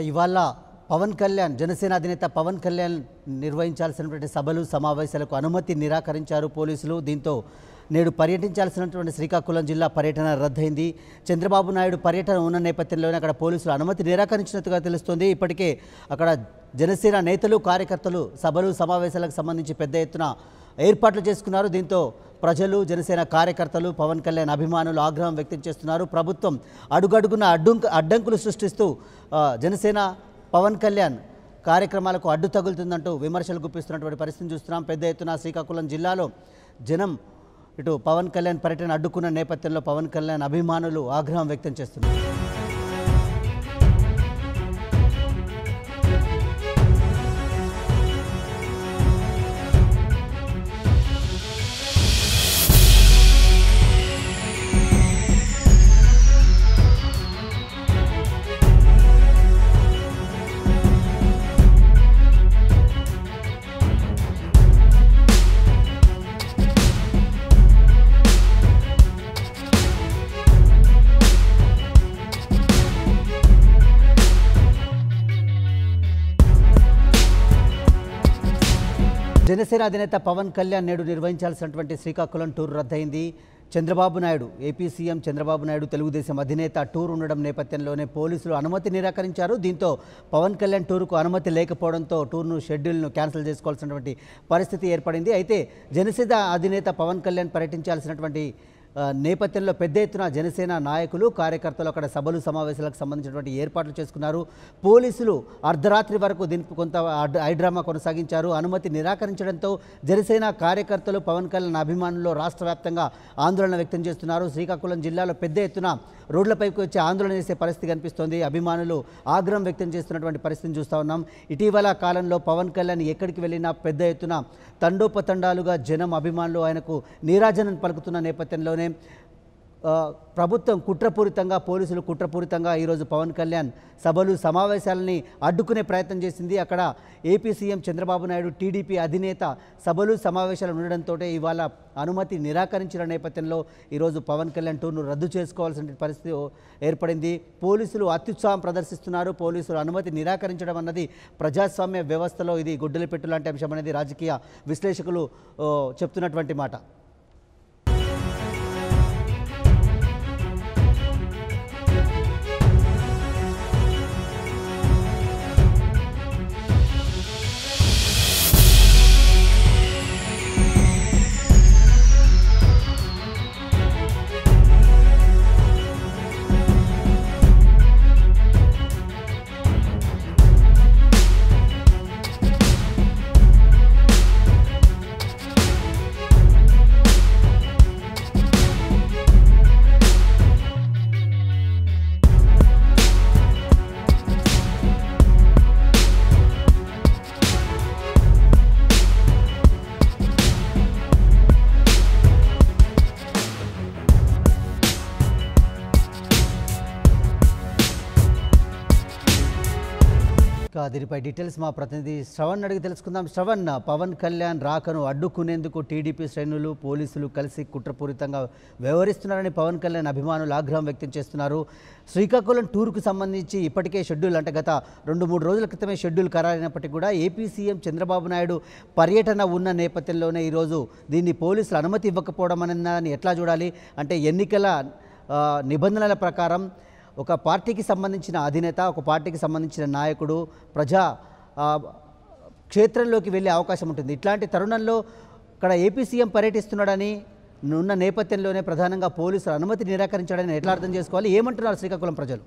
ఇవాళ పవన్ కళ్యాణ్ జనసేన అధినేత పవన్ కళ్యాణ్ నిర్వహించాల్సినటువంటి సభలు సమావేశాలకు అనుమతి నిరాకరించారు పోలీసులు దీంతో నేడు పర్యటించాల్సినటువంటి శ్రీకాకుళం జిల్లా పర్యటన రద్దయింది చంద్రబాబు నాయుడు పర్యటన ఉన్న నేపథ్యంలోనే అక్కడ పోలీసులు అనుమతి నిరాకరించినట్టుగా తెలుస్తోంది ఇప్పటికే అక్కడ జనసేన నేతలు కార్యకర్తలు సభలు సమావేశాలకు సంబంధించి పెద్ద ఎత్తున ఏర్పాట్లు చేసుకున్నారు దీంతో ప్రజలు జనసేన కార్యకర్తలు పవన్ కళ్యాణ్ అభిమానులు ఆగ్రహం వ్యక్తం చేస్తున్నారు ప్రభుత్వం అడుగడుగున అడ్డుంక అడ్డంకులు సృష్టిస్తూ ఆ, జనసేన పవన్ కళ్యాణ్ కార్యక్రమాలకు అడ్డు తగులుతుందంటూ విమర్శలు గుప్పిస్తున్నటువంటి పరిస్థితిని చూస్తున్నాం పెద్ద ఎత్తున శ్రీకాకుళం జిల్లాలో జనం ఇటు పవన్ కళ్యాణ్ పర్యటన అడ్డుకున్న నేపథ్యంలో పవన్ కళ్యాణ్ అభిమానులు ఆగ్రహం వ్యక్తం చేస్తున్నారు జనసేన అధినేత పవన్ కళ్యాణ్ నేడు నిర్వహించాల్సినటువంటి శ్రీకాకుళం టూర్ రద్దయింది చంద్రబాబు నాయుడు ఏపీ సీఎం చంద్రబాబు నాయుడు తెలుగుదేశం అధినేత టూర్ ఉండడం నేపథ్యంలోనే పోలీసులు అనుమతి నిరాకరించారు దీంతో పవన్ కళ్యాణ్ టూర్కు అనుమతి లేకపోవడంతో టూర్ను షెడ్యూల్ను క్యాన్సిల్ చేసుకోవాల్సినటువంటి పరిస్థితి ఏర్పడింది అయితే జనసేన అధినేత పవన్ కళ్యాణ్ పర్యటించాల్సినటువంటి ఆ, నేపథ్యంలో పెద్ద ఎత్తున జనసేన నాయకులు కార్యకర్తలు అక్కడ సభలు సమావేశాలకు సంబంధించినటువంటి ఏర్పాట్లు చేసుకున్నారు పోలీసులు అర్ధరాత్రి వరకు దీనికి కొంత అడ్- హైడ్రామా కొనసాగించారు అనుమతి నిరాకరించడంతో జనసేన కార్యకర్తలు పవన్ కళ్యాణ్ అభిమానులు రాష్ట్ర వ్యాప్తంగా ఆందోళన వ్యక్తం చేస్తున్నారు శ్రీకాకుళం జిల్లాలో పెద్ద ఎత్తున రోడ్లపైకి వచ్చి ఆందోళన చేసే పరిస్థితి కనిపిస్తోంది అభిమానులు ఆగ్రహం వ్యక్తం చేస్తున్నటువంటి పరిస్థితిని చూస్తూ ఉన్నాం ఇటీవల కాలంలో పవన్ కళ్యాణ్ ఎక్కడికి వెళ్ళినా పెద్ద ఎత్తున తండోపతండాలుగా జనం అభిమానులు ఆయనకు నీరాజనం పలుకుతున్న నేపథ్యంలోనే ఆ, ప్రభుత్వం కుట్రపూరితంగా పోలీసులు కుట్రపూరితంగా ఈరోజు పవన్ కళ్యాణ్ సభలు సమావేశాలని అడ్డుకునే ప్రయత్నం చేసింది అక్కడ AP CM Chandrababu Naidu TDP అధినేత సభలు సమావేశాలు ఉండడంతో ఇవాళ అనుమతి నిరాకరించిన నేపథ్యంలో ఈరోజు పవన్ కళ్యాణ్ టూర్ను రద్దు చేసుకోవాల్సిన పరిస్థితి ఏర్పడింది పోలీసులు అత్యుత్సాహం ప్రదర్శిస్తున్నారు పోలీసులు అనుమతి నిరాకరించడం అన్నది ప్రజాస్వామ్య వ్యవస్థలో ఇది గుడ్డలు పెట్టు లాంటి అంశం అనేది రాజకీయ విశ్లేషకులు ఓ, చెప్తున్నటువంటి మాట ఇక దీనిపై డీటెయిల్స్ మా ప్రతినిధి శ్రవణ్ అడిగి తెలుసుకుందాం శ్రవణ్ పవన్ కళ్యాణ్ రాకను అడ్డుకునేందుకు టీడీపీ శ్రేణులు పోలీసులు కలిసి కుట్రపూరితంగా వ్యవహరిస్తున్నారని పవన్ కళ్యాణ్ అభిమానులు ఆగ్రహం వ్యక్తం చేస్తున్నారు శ్రీకాకుళం టూర్కు సంబంధించి ఇప్పటికే షెడ్యూల్ అంటే గత రెండు మూడు రోజుల క్రితమే షెడ్యూల్ ఖరారైనప్పటికీ కూడా ఏపీ సీఎం చంద్రబాబు నాయుడు పర్యటన ఉన్న నేపథ్యంలోనే ఈరోజు దీన్ని పోలీసులు అనుమతి ఇవ్వకపోవడం అని ఎట్లా చూడాలి అంటే ఎన్నికల ఆ, నిబంధనల ప్రకారం ఒక పార్టీకి సంబంధించిన అధినేత ఒక పార్టీకి సంబంధించిన నాయకుడు ప్రజా ఆ, క్షేత్రంలోకి వెళ్ళే అవకాశం ఉంటుంది ఇట్లాంటి తరుణంలో ఇక్కడ ఏపీ సీఎం పర్యటిస్తున్నాడని ఉన్న నేపథ్యంలోనే ప్రధానంగా పోలీసులు అనుమతి నిరాకరించాడని ఎట్లా అర్థం చేసుకోవాలి ఏమంటున్నారు శ్రీకాకుళం ప్రజలు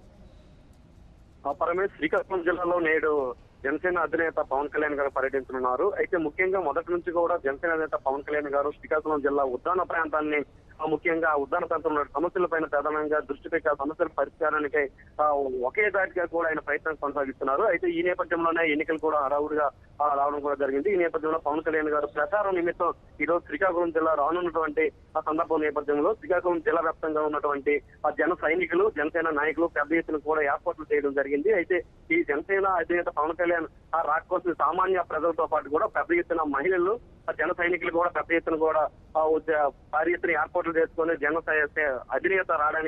ఆ పరమేశ్ శ్రీకాకుళం జిల్లాలో నేడు జనసేన అధినేత పవన్ కళ్యాణ్ గారు పర్యటించనున్నారు అయితే ముఖ్యంగా మొదటి నుంచి కూడా జనసేన అధినేత పవన్ కళ్యాణ్ గారు శ్రీకాకుళం జిల్లా ఉద్దాన ప్రాంతాన్ని ఆ, ముఖ్యంగా ఆ ఉద్దాన ప్రాంతంలో ఉన్న సమస్యలపైన ప్రధానంగా దృష్టి పెట్టి ఆ సమస్యల పరిష్కారానికి ఆ, ఒకే దాటిగా కూడా ఆయన ప్రయత్నం కొనసాగిస్తున్నారు అయితే ఈ నేపథ్యంలోనే ఎన్నికలు కూడా హడావుడిగా ఆ, రావడం కూడా జరిగింది ఈ నేపథ్యంలో పవన్ కళ్యాణ్ గారు ప్రచారం నిమిత్తం ఈ రోజు శ్రీకాకుళం జిల్లా రానున్నటువంటి ఆ సందర్భం నేపథ్యంలో శ్రీకాకుళం జిల్లా వ్యాప్తంగా ఉన్నటువంటి ఆ జన సైనికులు జనసేన నాయకులు పెద్ద ఎత్తున కూడా ఏర్పాట్లు చేయడం జరిగింది అయితే ఈ జనసేన అధినేత పవన్ కళ్యాణ్ ఆ రాక కోసం సామాన్య ప్రజలతో పాటు కూడా పెద్ద ఎత్తున మహిళలు ఆ జన సైనికులు కూడా పెద్ద ఎత్తున కూడా ఆ ఉద్య- భారీ ఎత్తున ఏర్పాట్లు చేసుకొని జన సై- సై- అధినేత రావడానికి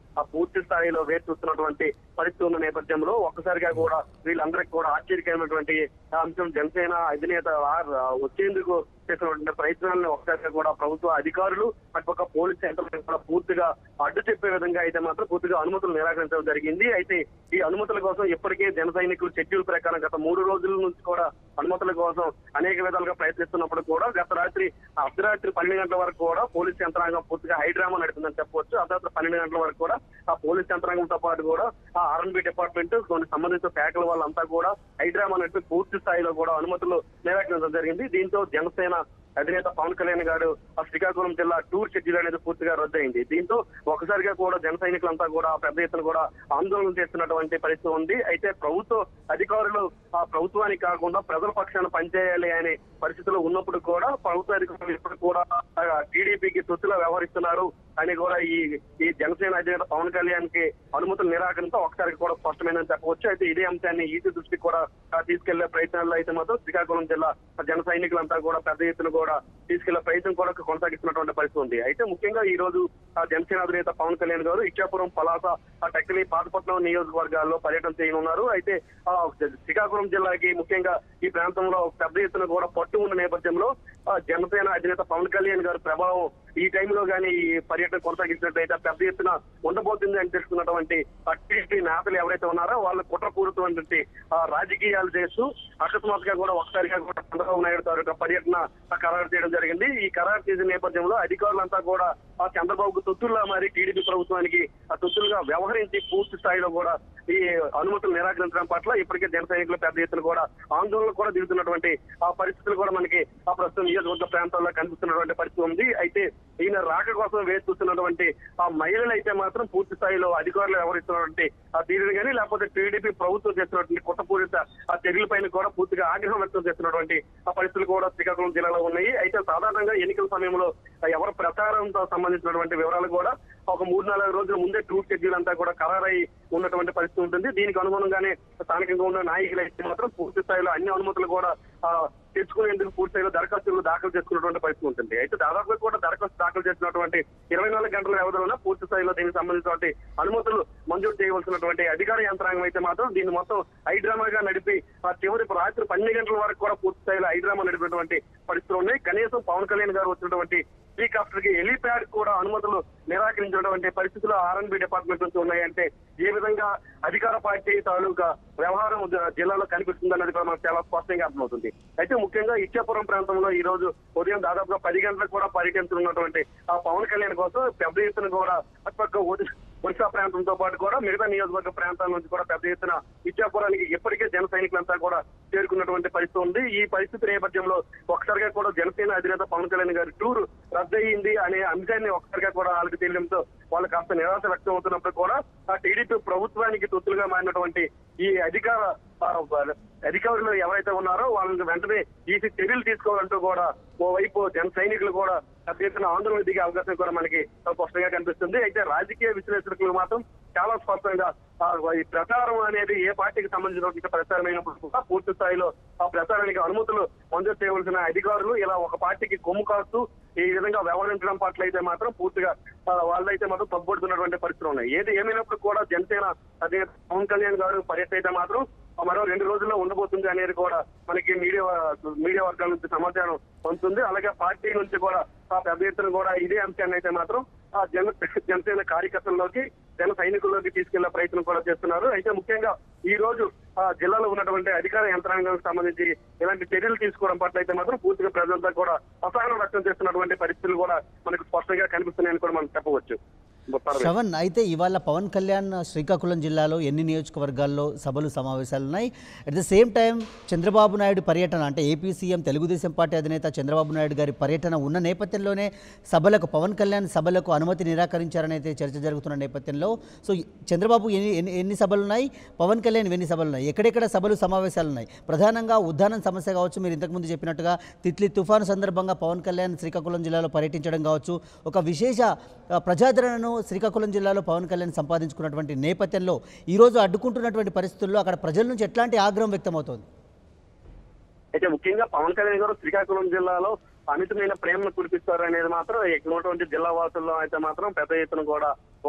ఆ పూర్తి స్థాయిలో వేచి చూస్తున్నటువంటి పరిస్థితి ఉన్న నేపథ్యంలో ఒక్కసారిగా కూడా వీళ్ళందరికీ కూడా ఆశ్చర్యకరమైనటువంటి అంశం జనసేన అధినేత ఆ- వచ్చేందుకు చేసినటువంటి ప్రయత్నాలను ఒకసారిగా కూడా ప్రభుత్వ అధికారులు అటుపక్క పోలీస్ యంత్రాంగం కూడా పూర్తిగా అడ్డు చెప్పే విధంగా అయితే మాత్రం పూర్తిగా అనుమతులు నిరాకరించడం జరిగింది అయితే ఈ అనుమతుల కోసం ఇప్పటికే జన సైనికులు షెడ్యూల్ ప్రకారం గత మూడు రోజుల నుంచి కూడా అనుమతుల కోసం అనేక విధాలుగా ప్రయత్నిస్తున్నప్పుడు కూడా గత రాత్రి అర్ధరాత్రి పన్నెండు గంటల వరకు కూడా పోలీస్ యంత్రాంగం పూర్తిగా హైడ్రామా నడిపిందని చెప్పవచ్చు అర్ధరాత్రి పన్నెండు గంటల వరకు కూడా ఆ పోలీస్ యంత్రాంగంతో పాటు కూడా ఆ ఆర్ఎన్బి డిపార్ట్మెంట్ కొన్ని సంబంధిత శాఖల వాళ్ళంతా కూడా హైడ్రామా నడిపి పూర్తి స్థాయిలో కూడా అనుమతులు నిరాకరించడం జరిగింది దీంతో జనసేన అధినేత పవన్ కళ్యాణ్ గారు ఆ శ్రీకాకుళం జిల్లా టూర్ షెడ్యూల్ అనేది పూర్తిగా రద్దయింది దీంతో ఒకసారిగా కూడా జన సైనికులంతా కూడా పెద్ద ఎత్తున కూడా ఆందోళన చేస్తున్నటువంటి పరిస్థితి ఉంది అయితే ప్రభుత్వ అధికారులు ఆ ప్రభుత్వానికి కాకుండా ప్రజల పక్షాన పనిచేయాలి అనే పరిస్థితులు ఉన్నప్పుడు కూడా ప్రభుత్వ అధికారులు ఇప్పుడు కూడా టీడీపీకి తొత్తులా వ్యవహరిస్తున్నారు అని కూడా ఈ ఈ జనసేన అధినేత పవన్ కళ్యాణ్ కి అనుమతులు నిరాకరణతో ఒకసారి కూడా స్పష్టమైందని చెప్పవచ్చు అయితే ఇదే అంశాన్ని ఈసీ దృష్టికి కూడా ఆ, తీసుకెళ్లే ప్రయత్నాల్లో అయితే మాత్రం శ్రీకాకుళం జిల్లా జన సైనికులంతా కూడా పెద్ద ఎత్తున కూడా తీసుకెళ్లే ప్రయత్నం కూడా కొనసాగిస్తున్నటువంటి పరిస్థితి ఉంది అయితే ముఖ్యంగా ఈ రోజు ఆ జనసేన అధినేత పవన్ కళ్యాణ్ గారు ఇచ్చాపురం పలాస ఆ టెక్కలి పాతపట్నం నియోజకవర్గాల్లో పర్యటన చేయనున్నారు అయితే ఆ శ్రీకాకుళం జిల్లాకి ముఖ్యంగా ఈ ప్రాంతంలో పెద్ద ఎత్తున కూడా పట్టు ఉన్న నేపథ్యంలో ఆ జనసేన అధినేత పవన్ కళ్యాణ్ గారి ప్రభావం ఈ టైంలో కానీ ఈ పర్యటన కొనసాగించినట్లయితే పెద్ద ఎత్తున ఉండబోతుంది అని తెలుసుకున్నటువంటి ఆ టీడీపీ నేతలు ఎవరైతే ఉన్నారో వాళ్ళు కుట్రపూరితమైనటువంటి ఆ రాజకీయాలు చేస్తూ అకస్మాత్తుగా కూడా ఒకసారిగా కూడా చంద్రబాబు నాయుడు తాలూకా పర్యటన ఆ ఖరారు చేయడం జరిగింది ఈ ఖరారు చేసిన నేపథ్యంలో అధికారులంతా కూడా ఆ చంద్రబాబుకు తొత్తుల్లా మారి టీడీపీ ప్రభుత్వానికి ఆ తొత్తులుగా వ్యవహరించి పూర్తి స్థాయిలో కూడా ఈ అనుమతులు నిరాకరించడం పట్ల ఇప్పటికే జన సైనికులు పెద్ద ఎత్తున కూడా ఆందోళన కూడా దిగుతున్నటువంటి ఆ పరిస్థితులు కూడా మనకి ఆ ప్రస్తుతం నియోజకవర్గ ప్రాంతాల్లో కనిపిస్తున్నటువంటి పరిస్థితి ఉంది అయితే ఈయన రాక కోసం వేచి చూస్తున్నటువంటి ఆ మహిళలు అయితే మాత్రం పూర్తి స్థాయిలో అధికారులు వ్యవహరిస్తున్నటువంటి ఆ తీరుని కానీ లేకపోతే టీడీపీ ప్రభుత్వం చేస్తున్నటువంటి కుట్రపూరిత ఆ చర్యలపైన కూడా పూర్తిగా ఆగ్రహం వ్యక్తం చేస్తున్నటువంటి ఆ పరిస్థితులు కూడా శ్రీకాకుళం జిల్లాలో ఉన్నాయి అయితే సాధారణంగా ఎన్నికల సమయంలో ఆ ఎవరి ప్రచారంతో సంబంధించినటువంటి వివరాలు కూడా ఒక మూడు నాలుగు రోజుల ముందే టూర్ షెడ్యూల్ అంతా కూడా ఖరారై ఉన్నటువంటి పరిస్థితి ఉంటుంది దీనికి అనుగుణంగానే స్థానికంగా ఉన్న నాయకులు అయితే మాత్రం పూర్తి స్థాయిలో అన్ని అనుమతులు కూడా ఆ, తెచ్చుకునేందుకు పూర్తి స్థాయిలో దరఖాస్తులు దాఖలు చేసుకున్నటువంటి పరిస్థితి ఉంటుంది అయితే దాదాపుగా కూడా దరఖాస్తు దాఖలు చేసినటువంటి ఇరవై నాలుగు గంటల వ్యవధిలోనే పూర్తి స్థాయిలో దీనికి సంబంధించినటువంటి అనుమతులు మంజూరు చేయవలసినటువంటి అధికార యంత్రాంగం అయితే మాత్రం దీన్ని మొత్తం హైడ్రామాగా నడిపి ఆ చివరి రాత్రి పన్నెండు గంటల వరకు కూడా పూర్తి స్థాయిలో హైడ్రామా నడిపినటువంటి పరిస్థితులు ఉన్నాయి కనీసం పవన్ కళ్యాణ్ గారు వచ్చినటువంటి హెలికాప్టర్ కి హెలీప్యాడ్ కూడా అనుమతులు నిరాకరించినటువంటి పరిస్థితులు ఆర్ఎన్బి డిపార్ట్మెంట్ నుంచి ఉన్నాయంటే ఏ విధంగా అధికార పార్టీ తాలూకా వ్యవహారం జ- జిల్లాలో కనిపిస్తుంది అన్నది కూడా మనకు చాలా స్పష్టంగా అర్థమవుతుంది అయితే ముఖ్యంగా ఇచ్చాపురం ప్రాంతంలో ఈ రోజు ఉదయం దాదాపుగా పది గంటలకు కూడా పర్యటించనున్నటువంటి ఆ పవన్ కళ్యాణ్ కోసం పెద్ద ఎత్తున కూడా అటుపక్క ఒడి- ఒడిశా ప్రాంతంతో పాటు కూడా మిగతా నియోజకవర్గ ప్రాంతాల నుంచి కూడా పెద్ద ఎత్తున ఇచ్చాపురానికి ఇప్పటికే జన సైనికులంతా కూడా చేరుకున్నటువంటి పరిస్థితి ఉంది ఈ పరిస్థితి నేపథ్యంలో ఒకసారిగా కూడా జనసేన అధినేత పవన్ కళ్యాణ్ గారి టూర్ రద్దయింది అనే అంశాన్ని ఒకసారిగా కూడా వాళ్ళకి తెలియడంతో వాళ్ళు కాస్త నిరాశ వ్యక్తం అవుతున్నప్పుడు కూడా ఆ టీడీపీ ప్రభుత్వానికి తొత్తులుగా మారినటువంటి ఈ అధికార ఆ, అధికారులు ఎవరైతే ఉన్నారో వాళ్ళని వెంటనే ఈసీ చర్యలు తీసుకోవాలంటూ కూడా ఓవైపు జన సైనికులు కూడా పెద్ద ఎత్తున ఆందోళన దిగే అవకాశం కూడా మనకి స్పష్టంగా కనిపిస్తుంది అయితే రాజకీయ విశ్లేషకులు మాత్రం చాలా స్పష్టంగా ఆ, ఈ ప్రచారం అనేది ఏ పార్టీకి సంబంధించిన ప్రచారమైనప్పుడు కూడా పూర్తి స్థాయిలో ఆ ప్రచారానికి అనుమతులు మంజూరు చేయవలసిన అధికారులు ఇలా ఒక పార్టీకి కొమ్ము కాస్తూ ఈ విధంగా వ్యవహరించడం పట్ల అయితే మాత్రం పూర్తిగా ఆ, వాళ్ళైతే మాత్రం తప్పుడుతున్నటువంటి పరిస్థితులు ఉన్నాయి ఏది ఏమైనప్పుడు కూడా జనసేన అదే పవన్ కళ్యాణ్ గారు పర్యటన అయితే మాత్రం మరో రెండు రోజుల్లో ఉండబోతుంది అనేది కూడా మనకి మీడియా మీడియా వర్గాల నుంచి సమాచారం పొందుతుంది అలాగే పార్టీ నుంచి కూడా ఆ పెద్ద ఎత్తున కూడా ఇదే అంశాన్ని అయితే మాత్రం ఆ జన జనసేన కార్యకర్తల్లోకి జన సైనికుల్లోకి తీసుకెళ్లే ప్రయత్నం కూడా చేస్తున్నారు అయితే ముఖ్యంగా ఈ రోజు ఆ జిల్లాలో ఉన్నటువంటి అధికార యంత్రాంగానికి సంబంధించి ఇలాంటి చర్యలు తీసుకోవడం పట్ల అయితే మాత్రం పూర్తిగా ప్రజలంతా కూడా అసహనం వ్యక్తం చేస్తున్నటువంటి పరిస్థితులు కూడా మనకు స్పష్టంగా కనిపిస్తున్నాయని కూడా మనం చెప్పవచ్చు పర్వేజ్. శ్రవణ్ అయితే ఇవాళ పవన్ కళ్యాణ్ శ్రీకాకుళం జిల్లాలో ఎన్ని నియోజకవర్గాల్లో సభలు సమావేశాలు ఉన్నాయి at the same time Chandrababu Naidu పర్యటన అంటే ఏపీ సీఎం తెలుగుదేశం పార్టీ అధినేత చంద్రబాబు నాయుడు గారి పర్యటన ఉన్న నేపథ్యంలోనే సభలకు పవన్ కళ్యాణ్ సభలకు అనుమతి నిరాకరించారని అయితే చర్చ జరుగుతున్న నేపథ్యంలో సో చంద్రబాబు ఎన్ని ఎన్ని ఎన్ని సభలు ఉన్నాయి పవన్ కళ్యాణ్ ఎన్ని సభలు ఉన్నాయి ఎక్కడెక్కడ సభలు సమావేశాలు ఉన్నాయి ప్రధానంగా ఉద్దానం సమస్య కావచ్చు మీరు ఇంతకుముందు చెప్పినట్టుగా తిత్లీ తుఫాను సందర్భంగా పవన్ కళ్యాణ్ శ్రీకాకుళం జిల్లాలో పర్యటించడం కావచ్చు ఒక విశేష ఆ, ప్రజాదరణను శ్రీకాకుళం జిల్లాలో పవన్ కళ్యాణ్ సంపాదించుకున్నటువంటి నేపథ్యంలో ఈరోజు అడ్డుకుంటున్నటువంటి పరిస్థితుల్లో అక్కడ ప్రజల నుంచి ఎట్లాంటి ఆగ్రహం వ్యక్తమవుతోంది అయితే ముఖ్యంగా పవన్ కళ్యాణ్ గారు శ్రీకాకుళం జిల్లాలో అమితమైన ప్రేమను కురిపిస్తారు అనేది మాత్రం ఇక్కడ ఉన్నటువంటి జిల్లా వాసుల్లో అయితే మాత్రం పెద్ద ఎత్తున కూడా ఒక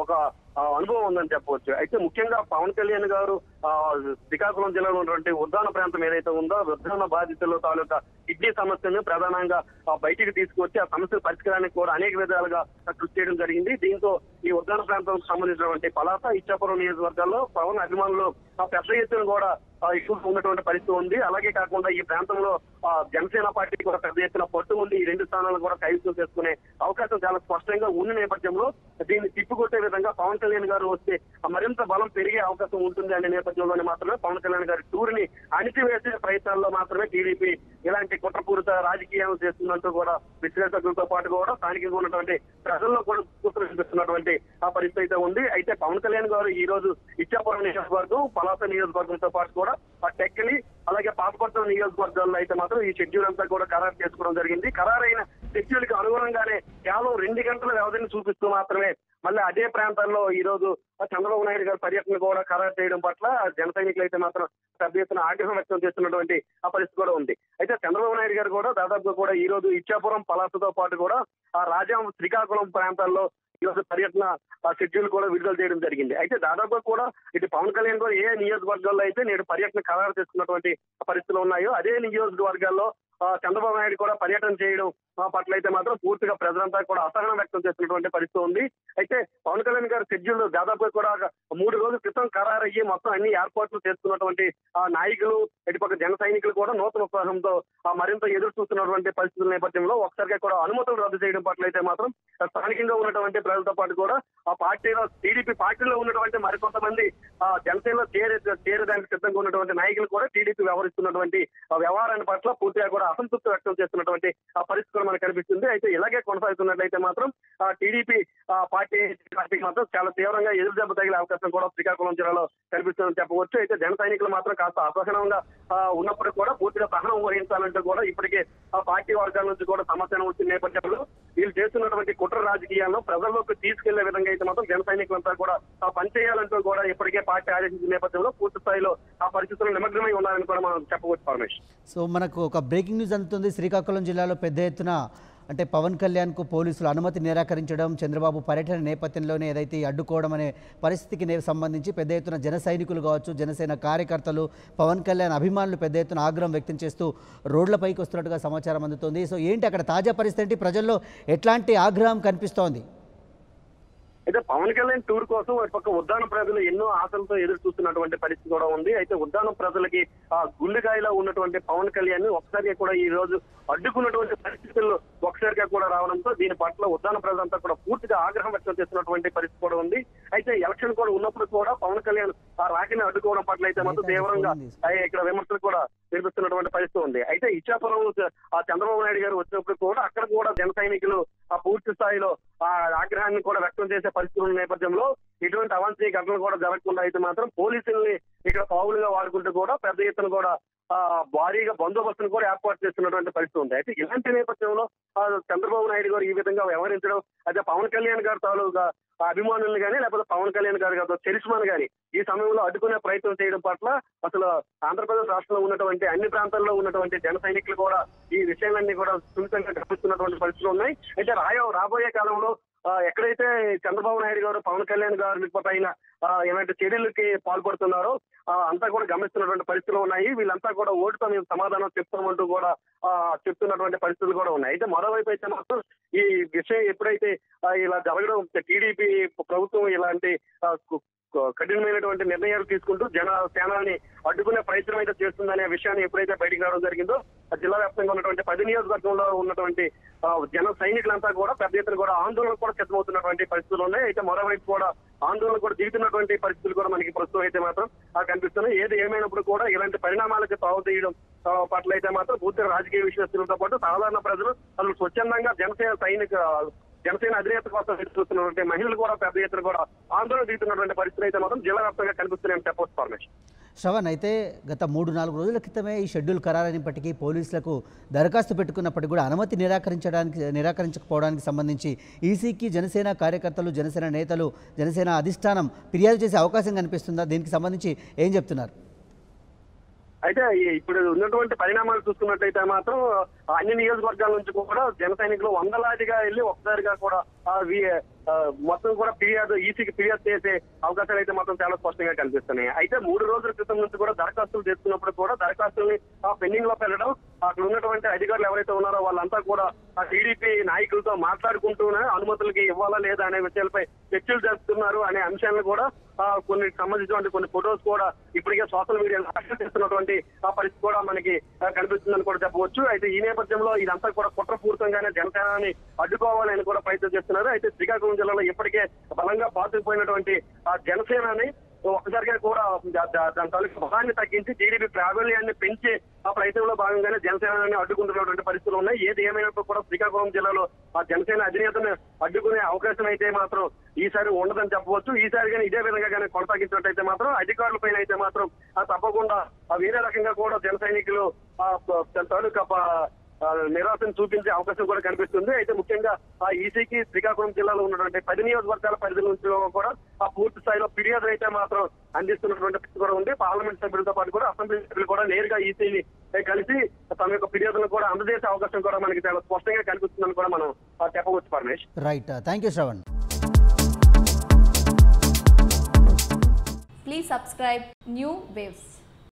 ఆ, అనుభవం ఉందని చెప్పవచ్చు అయితే ముఖ్యంగా పవన్ కళ్యాణ్ గారు ఆ, శ్రీకాకుళం జిల్లాలో ఉన్నటువంటి ఉద్దాన ప్రాంతం ఏదైతే ఉందో ఉద్దాన బాధితుల తాలూకా కిడ్నీ సమస్యను ప్రధానంగా ఆ, బయటికి తీసుకొచ్చి ఆ సమస్య పరిష్కారానికి కూడా అనేక విధాలుగా కృషి చేయడం జరిగింది దీంతో ఈ ఉద్దాన ప్రాంతానికి సంబంధించినటువంటి పలాస ఇచ్చాపురం నియోజకవర్గాల్లో పవన్ అభిమానులు ఆ, పెద్ద ఎత్తున కూడా ఆ, ఎక్కువగా ఉన్నటువంటి పరిస్థితి ఉంది అలాగే కాకుండా ఈ ప్రాంతంలో ఆ, జనసేన పార్టీ కూడా పెద్ద ఎత్తున పట్టు ఉంది ఈ రెండు స్థానాలను కూడా కైవసం చేసుకునే అవకాశం చాలా స్పష్టంగా ఉన్న నేపథ్యంలో దీన్ని తిప్పికొట్టే విధంగా పవన్ కళ్యాణ్ గారు వస్తే ఆ మరింత బలం పెరిగే అవకాశం ఉంటుంది అనే నేపథ్యంలోనే మాత్రమే పవన్ కళ్యాణ్ గారి టూర్ ని అణిచివేసే ప్రయత్నాల్లో మాత్రమే టీడీపీ ఇలాంటి కుట్రపూరిత రాజకీయాలు చేస్తుందంటూ కూడా విశ్లేషకులతో పాటు కూడా స్థానికంగా ఉన్నటువంటి ప్రజల్లో కూడా కూతురు వినిపిస్తున్నటువంటి ఆ పరిస్థితి అయితే ఉంది అయితే పవన్ కళ్యాణ్ గారు ఈ రోజు ఇచ్చాపురం నియోజకవర్గం పలాస నియోజకవర్గంతో పాటు కూడా ఆ టెక్కలి అలాగే పాతపట్నం నియోజకవర్గాల్లో అయితే మాత్రం ఈ షెడ్యూల్ అంతా కూడా ఖరారు చేసుకోవడం జరిగింది ఖరారైన షెడ్యూల్ కి అనుగుణంగానే కేవలం రెండు గంటల వ్యవధిని చూపిస్తూ మాత్రమే మళ్ళీ అదే ప్రాంతాల్లో ఈ రోజు చంద్రబాబు నాయుడు గారి పర్యటన కూడా ఖరారు చేయడం పట్ల జన సైనికులు అయితే మాత్రం పెద్ద ఎత్తున ఆగ్రహం వ్యక్తం చేస్తున్నటువంటి ఆ పరిస్థితి కూడా ఉంది అయితే చంద్రబాబు నాయుడు గారు కూడా దాదాపుగా కూడా ఈ రోజు ఇచ్చాపురం పలాసతో పాటు కూడా ఆ రాజాం శ్రీకాకుళం ప్రాంతాల్లో ఈ రోజు పర్యటన షెడ్యూల్ కూడా విడుదల చేయడం జరిగింది అయితే దాదాపుగా కూడా ఇటు పవన్ కళ్యాణ్ కూడా ఏ నియోజకవర్గాల్లో అయితే నేడు పర్యటన ఖరారు చేసుకున్నటువంటి పరిస్థితులు ఉన్నాయో అదే నియోజకవర్గాల్లో ఆ, చంద్రబాబు నాయుడు కూడా పర్యటన చేయడం ఆ, పట్ల అయితే మాత్రం పూర్తిగా ప్రజలంతా కూడా అసహనం వ్యక్తం చేస్తున్నటువంటి పరిస్థితి ఉంది అయితే పవన్ కళ్యాణ్ గారి షెడ్యూల్ దాదాపు కూడా ఒక మూడు రోజుల క్రితం ఖరారయ్యి మొత్తం అన్ని ఏర్పాట్లు చేసుకున్నటువంటి ఆ నాయకులు ఇటుపక్క జన సైనికులు కూడా నూతన ఉత్సాహంతో ఆ, మరింత ఎదురు చూస్తున్నటువంటి పరిస్థితుల నేపథ్యంలో ఒకసారిగా కూడా అనుమతులు రద్దు చేయడం పట్ల అయితే మాత్రం స్థానికంగా ఉన్నటువంటి ప్రజలతో పాటు కూడా ఆ పార్టీలో టీడీపీ పార్టీలో ఉన్నటువంటి మరికొంతమంది ఆ జనసేనలో చేరే చేరేదానికి సిద్ధంగా ఉన్నటువంటి నాయకులు కూడా టీడీపీ వ్యవహరిస్తున్నటువంటి ఆ వ్యవహారాన్ని పట్ల పూర్తిగా కూడా అసంతృప్తి వ్యక్తం చేస్తున్నటువంటి ఆ పరిస్థితి కూడా మనకు కనిపిస్తుంది అయితే ఇలాగే కొనసాగుతున్నట్లయితే మాత్రం ఆ టీడీపీ ఆ పార్టీ పార్టీకి మాత్రం చాలా తీవ్రంగా ఎదురు దెబ్బ తగిలే అవకాశం కూడా శ్రీకాకుళం జిల్లాలో కనిపిస్తుందని చెప్పవచ్చు అయితే జన సైనికులు మాత్రం కాస్త అసహనంగా ఆ, ఉన్నప్పటికీ కూడా పూర్తిగా సహనం వహించాలంటూ కూడా ఇప్పటికే ఆ పార్టీ వర్గాల నుంచి కూడా సమస్యను వచ్చిన నేపథ్యంలో వీళ్ళు చేస్తున్నటువంటి కుట్ర రాజకీయాలను ప్రజల్లోకి తీసుకెళ్లే విధంగా అయితే మాత్రం జన సైనికులంతా కూడా ఆ పనిచేయాలంటూ కూడా ఇప్పటికే పార్టీ ఆదేశించిన నేపథ్యంలో పూర్తి స్థాయిలో ఆ పరిస్థితుల్లో నిమగ్నమై ఉన్నారని కూడా మనం చెప్పవచ్చు పరమేష్ సో మనకు ఒక బ్రేకింగ్ న్యూస్ అందుతుంది శ్రీకాకుళం జిల్లాలో పెద్ద ఎత్తున అంటే పవన్ కళ్యాణ్కు పోలీసులు అనుమతి నిరాకరించడం చంద్రబాబు పర్యటన నేపథ్యంలోనే ఏదైతే ఈ అడ్డుకోవడం అనే పరిస్థితికి నే- సంబంధించి పెద్ద ఎత్తున జన సైనికులు కావచ్చు జనసేన కార్యకర్తలు పవన్ కళ్యాణ్ అభిమానులు పెద్ద ఎత్తున ఆగ్రహం వ్యక్తం చేస్తూ రోడ్లపైకి వస్తున్నట్టుగా సమాచారం అందుతోంది సో ఏంటి అక్కడ తాజా పరిస్థితి ఏంటి ప్రజల్లో ఎట్లాంటి ఆగ్రహం కనిపిస్తోంది అయితే పవన్ కళ్యాణ్ టూర్ కోసం ఒక పక్క ఉద్దాన ప్రజలు ఎన్నో ఆశలతో ఎదురు చూస్తున్నటువంటి పరిస్థితి కూడా ఉంది అయితే ఉద్దాన ప్రజలకి ఆ గుండెకాయలో ఉన్నటువంటి పవన్ కళ్యాణ్ ఒకసారిగా కూడా ఈ రోజు అడ్డుకున్నటువంటి పరిస్థితుల్లో ఒకసారిగా కూడా రావడంతో దీని పట్ల ఉద్దాన ప్రజలంతా కూడా పూర్తిగా ఆగ్రహం వ్యక్తం చేస్తున్నటువంటి పరిస్థితి కూడా ఉంది అయితే ఎలక్షన్ కూడా ఉన్నప్పుడు కూడా పవన్ కళ్యాణ్ ఆ రాకిని అడ్డుకోవడం పట్ల అయితే మాత్రం తీవ్రంగా ఆ ఇక్కడ విమర్శలు కూడా వినిపిస్తున్నటువంటి పరిస్థితి ఉంది అయితే ఇచ్చాపురం ఆ చంద్రబాబు నాయుడు గారు వచ్చినప్పుడు కూడా అక్కడ కూడా జన సైనికులు ఆ పూర్తి స్థాయిలో ఆ ఆగ్రహాన్ని కూడా వ్యక్తం చేసే పరిస్థితుల నేపథ్యంలో ఇటువంటి అవాంఛనీయ ఘటనలు కూడా జరగకుండా అయితే మాత్రం పోలీసుల్ని ఇక్కడ పావులుగా వాడుకుంటూ కూడా పెద్ద ఎత్తున కూడా ఆ భారీగా బందోబస్తును కూడా ఏర్పాటు చేస్తున్నటువంటి పరిస్థితి ఉంది అయితే ఇలాంటి నేపథ్యంలో ఆ చంద్రబాబు నాయుడు గారు ఈ విధంగా వ్యవహరించడం అదే పవన్ కళ్యాణ్ గారి తాలూకా ఆ అభిమానులు కానీ లేకపోతే పవన్ కళ్యాణ్ గారి గారు చరిష్మాన్ గాని ఈ సమయంలో అడ్డుకునే ప్రయత్నం చేయడం పట్ల అసలు ఆంధ్రప్రదేశ్ రాష్ట్రంలో ఉన్నటువంటి అన్ని ప్రాంతాల్లో ఉన్నటువంటి జన సైనికులు కూడా ఈ విషయాలన్నీ కూడా సున్నితంగా గమనిస్తున్నటువంటి పరిస్థితులు ఉన్నాయి అయితే రాయో రాబోయే కాలంలో ఆ, ఎక్కడైతే చంద్రబాబు నాయుడు గారు పవన్ కళ్యాణ్ గారి పైన ఆ, ఏమైతే చర్యలకి పాల్పడుతున్నారో ఆ, అంతా కూడా గమనిస్తున్నటువంటి పరిస్థితులు ఉన్నాయి వీళ్ళంతా కూడా ఓటుతో మేము సమాధానం చెప్తామంటూ కూడా ఆ, చెప్తున్నటువంటి పరిస్థితులు కూడా ఉన్నాయి అయితే మరోవైపు అయితే మాత్రం ఈ విషయం ఎప్పుడైతే ఆ, ఇలా జరగడం టీడీపీ ప్రభుత్వం ఇలాంటి ఆ, కు- కు- కఠినమైనటువంటి నిర్ణయాలు తీసుకుంటూ జన సేనాన్ని అడ్డుకునే ప్రయత్నం అయితే చేస్తుందనే విషయాన్ని ఎప్పుడైతే బయటికి రావడం జరిగిందో ఆ జిల్లా వ్యాప్తంగా ఉన్నటువంటి పది నియోజకవర్గంలో ఉన్నటువంటి ఆ, జన సైనికులంతా కూడా పెద్ద ఎత్తున కూడా ఆందోళన కూడా సిద్ధమవుతున్నటువంటి పరిస్థితులు ఉన్నాయి అయితే మరోవైపు కూడా ఆందోళన కూడా దిగుతున్నటువంటి పరిస్థితులు కూడా మనకి ప్రస్తుతం అయితే మాత్రం ఆ కనిపిస్తున్నాయి ఏది ఏమైనప్పుడు కూడా ఇలాంటి పరిణామాలకు తావు తీయడం ఆ, పట్ల అయితే మాత్రం పూర్తిగా రాజకీయ విశ్వాసులతో పాటు సాధారణ ప్రజలు అసలు స్వచ్ఛందంగా జనసేన సైనిక జనసేన అధినేత కోసం ఎదురు చూస్తున్నటువంటి మహిళలు కూడా పెద్ద ఎత్తున కూడా ఆందోళన దిగుతున్నటువంటి పరిస్థితి అయితే మాత్రం జిల్లా వ్యాప్తంగా కనిపిస్తున్నాయని చెప్పవచ్చు పరమేశ్వర్ శ్రవణ్ అయితే గత మూడు నాలుగు రోజుల క్రితమే ఈ షెడ్యూల్ ఖరారైనప్పటికీ పోలీసులకు దరఖాస్తు పెట్టుకున్నప్పటికీ కూడా అనుమతి నిరాకరించడానికి నిరాకరించకపోవడానికి సంబంధించి ఈసీకి జనసేన కార్యకర్తలు జనసేన నేతలు జనసేన అధిష్టానం ఫిర్యాదు చేసే అవకాశం కనిపిస్తుందా దీనికి సంబంధించి ఏం చెప్తున్నారు అయితే ఈ- ఇప్పుడు ఉన్నటువంటి పరిణామాలు చూసుకున్నట్టయితే మాత్రం అన్ని నియోజకవర్గాల నుంచి కూడా జన సైనికులు వందలాదిగా వెళ్ళి ఒక్కసారిగా కూడా ఆ వి- ఆ, మొత్తం కూడా ఫిర్యాదు ఈసీకి ఫిర్యాదు చేసే అవకాశాలు అయితే మాత్రం చాలా స్పష్టంగా కనిపిస్తున్నాయి అయితే మూడు రోజుల క్రితం నుంచి కూడా దరఖాస్తులు చేసుకున్నప్పుడు కూడా దరఖాస్తుల్ని పెండింగ్ లో పెట్టడం అక్కడ ఉన్నటువంటి అధికారులు ఎవరైతే ఉన్నారో వాళ్ళంతా కూడా ఆ టీడీపీ నాయకులతో మాట్లాడుకుంటూనే అనుమతులకి ఇవ్వాలా లేదా అనే విషయాలపై చర్చలు జరుపుతున్నారు అనే అంశాలను కూడా ఆ, కొన్ని సంబంధించినటువంటి కొన్ని ఫొటోస్ కూడా ఇప్పటికే సోషల్ మీడియాలో అరెస్ట్ చేస్తున్నటువంటి ఆ పరిస్థితి కూడా మనకి ఆ, కనిపిస్తుందని కూడా చెప్పవచ్చు అయితే ఈ నేపథ్యంలో ఇదంతా కూడా కుట్రపూరితంగానే జనసేనాన్ని అడ్డుకోవాలని కూడా ప్రయత్నం చేస్తున్నారు అయితే శ్రీకాకుళం జిల్లాలో ఇప్పటికే బలంగా పాతుకుపోయినటువంటి ఆ జనసేనని ఒకసారిగా కూడా దా- దా- దాని తాలూకు బలాన్ని తగ్గించి టీడీపీ ప్రాబల్యాన్ని పెంచి ఆ ప్రయత్నంలో భాగంగానే జనసేనని అడ్డుకుంటున్నటువంటి పరిస్థితులు ఉన్నాయి ఏది ఏమైనప్పుడు కూడా శ్రీకాకుళం జిల్లాలో ఆ జనసేన అధినేతను అడ్డుకునే అవకాశం అయితే మాత్రం ఈసారి ఉండదని చెప్పవచ్చు ఈసారి కానీ ఇదే విధంగా కానీ కొనసాగించినట్టయితే మాత్రం అధికారుల పైన అయితే మాత్రం ఆ తప్పకుండా ఆ వేరే రకంగా కూడా జన సైనికులు ఆ ప- తన తాలూకా ప- ఆ, నిరాశను చూపించే అవకాశం కూడా కనిపిస్తుంది అయితే ముఖ్యంగా ఆ ఈసీకి శ్రీకాకుళం జిల్లాలో ఉన్నటువంటి పది నియోజకవర్గాల పరిధి నుంచి కూడా ఆ పూర్తి స్థాయిలో ఫిర్యాదు అయితే మాత్రం అందిస్తున్నటువంటి పరిస్థితి కూడా ఉంది పార్లమెంట్ సభ్యులతో పాటు కూడా అసెంబ్లీ సభ్యులు కూడా నేరుగా ఈసీని కలిసి తమ యొక్క ఫిర్యాదులను కూడా అందజేసే అవకాశం కూడా మనకి చాలా స్పష్టంగా కనిపిస్తుందని కూడా మనం ఆ, చెప్పవచ్చు Paramesh right thank you Shravan Please subscribe New Waves.